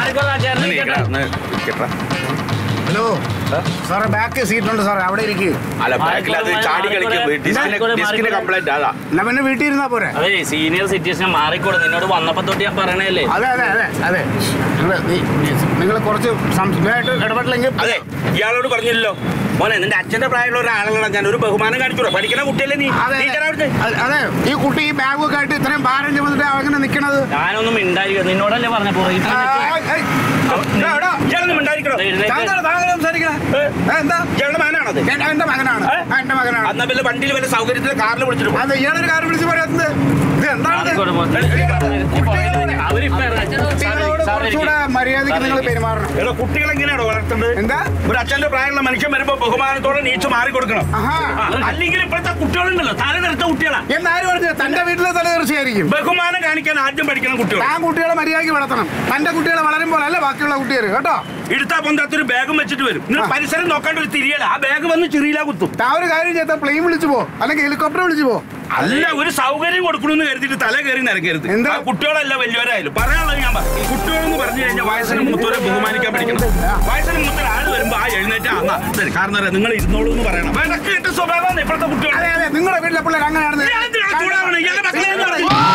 മാറിക്കോളാം ചേട്ടൻ ഇരിക്കട്ടെ. ഹലോ സാറേ ബാക്ക് സീറ്റ് ഉണ്ട് സാറേ അവിടെ ഇരിക്കും അല്ല ബാക്കിൽ അത് ചാടി കളിക്കും ഡിസ്കിന് ഡിസ്കിന് കംപ്ലൈന്റ് അതാ എന്നാ പിന്നെ വീട്ടിൽ ഇരുന്നാ പോരെ അതെ സീനിയർ സിറ്റിസൺ മാറിക്കോളൂ നിന്നോട് വന്നപ്പോ തൊട്ട് ഞാൻ പറയണല്ലേ അതെ അതെ അതെ അതെ നിങ്ങൾ കുറച്ച് സംശയമായിട്ട് ഇടപെട്ടില്ലെങ്കിൽ അതെ ഇയാളോട് പറഞ്ഞില്ലല്ലോ മോനെ നിന്റെ അച്ഛന്റെ പ്രായമുള്ള ഒരാളാണ് ഞാൻ ഒരു ബഹുമാനം കാണിച്ചൂടാ പഠിക്കുന്ന കുട്ടിയല്ലേ നീ അതെ നീ ചെല്ലാ അവിടുത്തെ. അതെ, അതെ ഈ കുട്ടി ഈ ബാഗ് ഒക്കെ ആയിട്ട് ഇത്രയും ഭാരം ചുമന്നിട്ട് അങ്ങനെ നിക്കണത് ഞാനൊന്നും മിണ്ടായിരിക്കും നിന്നോടല്ലേ പറഞ്ഞ പുറകിൽ ആ, ഏയ്, എടാ, എടാ, ഇയാളൊന്നും മിണ്ടായിരിക്കണോ താങ്കൾ- താങ്കൾ സംസാരിക്കണേ? ഏ, എന്താ ഇയാളുടെ മകനാണത് എന്റെ എന്റെ മകനാണ് ഏ? ആ, എന്റെ മകനാണ് അന്നാ വല്ല വണ്ടിയിൽ വല്ല സൗകര്യത്തിൽ കാറിൽ വിളിച്ചിട്ട് പോ. അതെ ഇയാളൊരു കാര്യം വിളിച്ച് പറയാത്തത് ഇത് എന്താണ് അവരിപ്പോ ഇറങ്ങി. കുട്ടികളോട് സാർ കുറച്ചുകൂടെ ഇരിക്ക്. മര്യാദയ്ക്ക് നിങ്ങൾ പെരുമാറണം എടോ കുട്ടികൾ എങ്ങനെയാണോ വളർത്തേണ്ടത് എന്താ ഒരു അച്ഛന്റെ പ്രായമുള്ള മനുഷ്യൻ വരുമ്പോ ബഹുമാനത്തോടെ നീച്ച് മാറി കൊടുക്കണം ആഹാ ആ, അല്ലെങ്കിൽ ഇപ്പോഴത്തെ കുട്ടികളുണ്ടല്ലോ തല നിറച്ച കുട്ടികളാ എന്നാര് പറഞ്ഞു തന്റെ വീട്ടിലെ തല തീർച്ചയായിരിക്കും ബഹുമാനം കാണിക്കാൻ ആദ്യം പഠിക്കണം കുട്ടികൾ താൻ കുട്ടികളെ മര്യാദയ്ക്ക് വളർത്തണം തന്റെ കുട്ടികളെ വളരുമ്പോൾ അല്ല ബാക്കിയുള്ള കുട്ടികൾ കേട്ടോ എടുത്താ പൊന്താത്തൊരു ബാഗും വെച്ചിട്ട് വരും നിങ്ങൾ പരിസരം നോക്കാണ്ട് ഒരു തിരിയല ആ ബാഗ് വന്ന് ചിറിയിലാ കുത്തും താൻ ഒരു കാര്യം ചെയ്താൽ പ്ലെയിൻ വിളിച്ചു പോ അല്ലെങ്കിൽ ഹെലികോപ്റ്റർ വിളിച്ചു പോ അല്ല ഒരു സൗകര്യം കൊടുക്കണമെന്ന് കരുതിയിട്ട് തല കയറി നിരക്കരുത് എന്താ? ആ കുട്ടികളല്ല വലിയവരായാലും പറയാനുള്ളത് ഞാൻ പറയും കുട്ടികളെന്ന് പറഞ്ഞു കഴിഞ്ഞാൽ വയസ്സിന് മൂത്തവരെ ബഹുമാനിക്കാൻ പഠിക്കണം വയസ്സിന് മൂത്തവർ ആള് വരുമ്പോ ആ എഴുന്നേറ്റ് അന്നാ ശരി കാരണം അറിയാം നിങ്ങൾ ഇരുന്നോളൂ എന്ന് പറയണം വിലക്ക് കിട്ട സ്വഭാവമാണ് ഇപ്പോഴത്തെ കുട്ടികൾ അതെ അതെ നിങ്ങളുടെ വീട്ടിലെ പിള്ളേർ അങ്ങനെയാണ് ഇയാൾ എന്തിനാണ് ചൂടാവണേ? ഇയാളുടെ മക്കളെ എന്താണ്?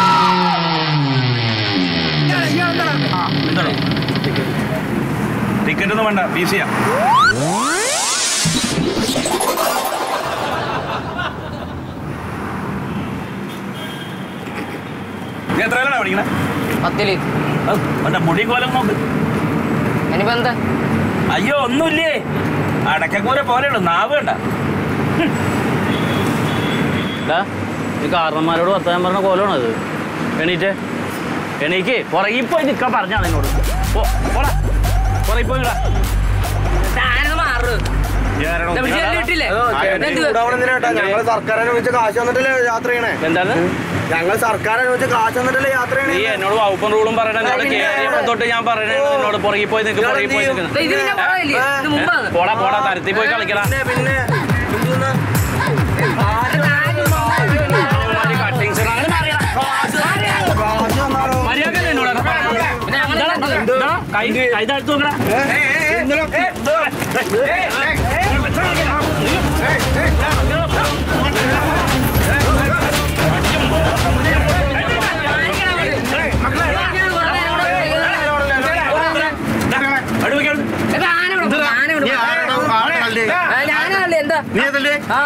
എന്താണ്? ടിക്കറ്റ് ഒന്നും വേണ്ട പി സിയാ നീ എത്രയിലാണ് പഠിക്കണേ പത്തില് അവന്റെ മുടി കോലം നോക്ക് ഇനിയിപ്പോ എന്താ അയ്യോ ഒന്നുമില്ലേ അടക്കക്കൂര പോലെയുള്ളൂ നാവ് കണ്ട ഡാ, ഈ കാരണന്മാരോട് വർത്താനം പറഞ്ഞ കോലമാണോ അത് എണീറ്റ് എണീക്ക് പുറകിൽ പോയി നിൽക്കാൻ പറഞ്ഞാ നിന്നോട് പോ പോടാ പുറകിൽ പോയി നിൽടാ. ഞാനത് മാറു കിട്ടില്ലേ ഞങ്ങള് സർക്കാർ അനുവദിച്ച കാശ് വന്നിട്ടല്ലേ യാത്ര ചെയ്യണേ എന്താണ് ഞങ്ങൾ സർക്കാർ അനുവദിച്ച കാശ് വന്നിട്ടല്ലേ യാത്ര നീ ചെയ്യണേ എന്നോട് വകുപ്പും റൂളും പറയണ എന്നോട് കേറിയപ്പോ തൊട്ട് ഞാൻ പറയണേ നിന്നോട് പുറകിൽ പോയി നിൽക്ക് പുറകിൽ പോയി ഇത് നിൽക്കുന്നു പിന്നെ പോയില്ലേ ഇത് മുമ്പാണ് പോടാ പോടാ തരത്തിൽ പോയി കളിക്കടാ പിന്നെ പിന്നെ എന്തുന്നാ? കട്ടിങ്സ് അങ്ങനെ മാറിയടാ. കാശ് വന്നാലോ? മര്യാദ എന്നോട് പിന്നെ ഞങ്ങൾ കൈ കൈ താഴ്ത്തു നോക്കടാ ഞാനല്ലേ എന്താ നീ അതല്ലേ ആ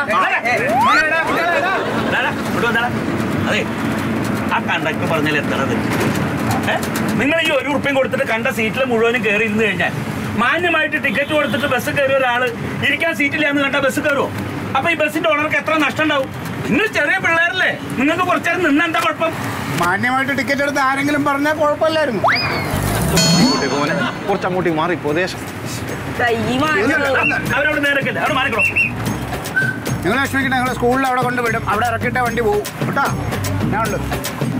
അതെ ആ കണ്ടക്ടർ പറഞ്ഞാൽ എത്തണത് നിങ്ങൾ ഈ ഒരു ഉറുപ്പ്യം കൊടുത്തിട്ട് കണ്ട സീറ്റിൽ മുഴുവനും കയറി ഇരുന്ന് കഴിഞ്ഞാൽ മാന്യമായിട്ട് ടിക്കറ്റ് കൊടുത്തിട്ട് ബസ് കയറിയ ഒരാള് ഇരിക്കാൻ സീറ്റില്ലാന്ന് കണ്ട ബസ് കയറുമോ അപ്പൊ ഈ ബസ്സിന്റെ ഓണർക്ക് എത്ര നഷ്ടം ഉണ്ടാവും നിങ്ങൾ ചെറിയ പിള്ളേരല്ലേ നിങ്ങൾക്ക് കുറച്ചേരം നിന്ന് എന്താ കുഴപ്പം മാന്യമായിട്ട് ടിക്കറ്റ് എടുത്ത് ആരെങ്കിലും പറഞ്ഞാൽ കുഴപ്പമില്ലായിരുന്നു കുറച്ച് അങ്ങോട്ട് മാറി പ്രദേശം കൈ മാറി അവരവിടെ നേരക്കല്ലേ അവിടെ മാറിക്കണോ നിങ്ങൾ വിഷമിക്കട്ടെ നിങ്ങൾ സ്കൂളിൽ അവിടെ കൊണ്ട് വിടും അവിടെ ഇറക്കിയിട്ടേ വണ്ടി പോകും കേട്ടോ ഞാൻ ഉണ്ട്